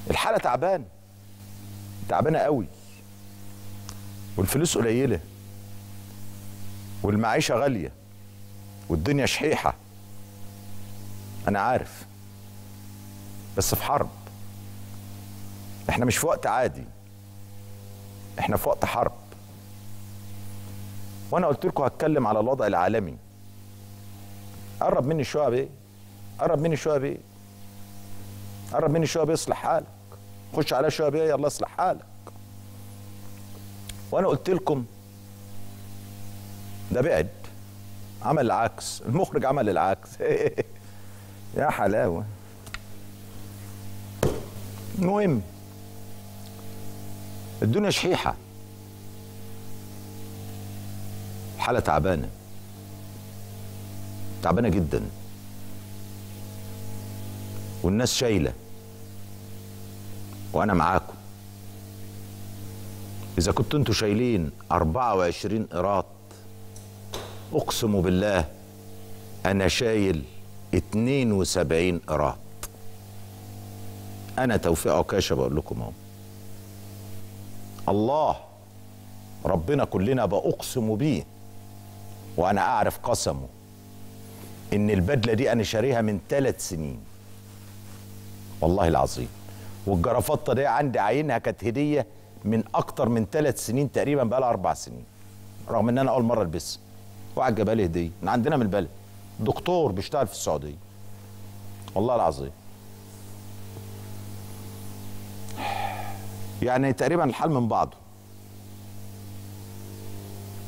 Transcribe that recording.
الحاله تعبان تعبانه قوي والفلوس قليله والمعيشه غاليه والدنيا شحيحه انا عارف بس في حرب احنا مش في وقت عادي احنا في وقت حرب وانا قلت لكم هتكلم على الوضع العالمي قرب مني شويه يا بيه قرب مني شويه يا بيه قرب مني شويه يا بيه اصلح حالك خش عليا شويه يا بيه يلا اصلح حالك وانا قلت لكم ده بعد عمل العكس المخرج عمل العكس يا حلاوه المهم الدنيا شحيحه حاله تعبانه تعبانه جدا والناس شايله وانا معاكم اذا كنتوا انتوا شايلين 24 قراط اقسم بالله انا شايل 72 قراط انا توفيق عكاشه بقول لكم اهو الله ربنا كلنا باقسم بيه وانا اعرف قسمه ان البدله دي انا شاريها من ثلاث سنين والله العظيم والجرافطه دي عندي عينها كانت هديه من اكتر من ثلاث سنين تقريبا بقى لها اربع سنين رغم ان انا اول مره البسها واحد جابها لي هديه من عندنا من البلد دكتور بيشتغل في السعوديه والله العظيم يعني تقريبا الحال من بعضه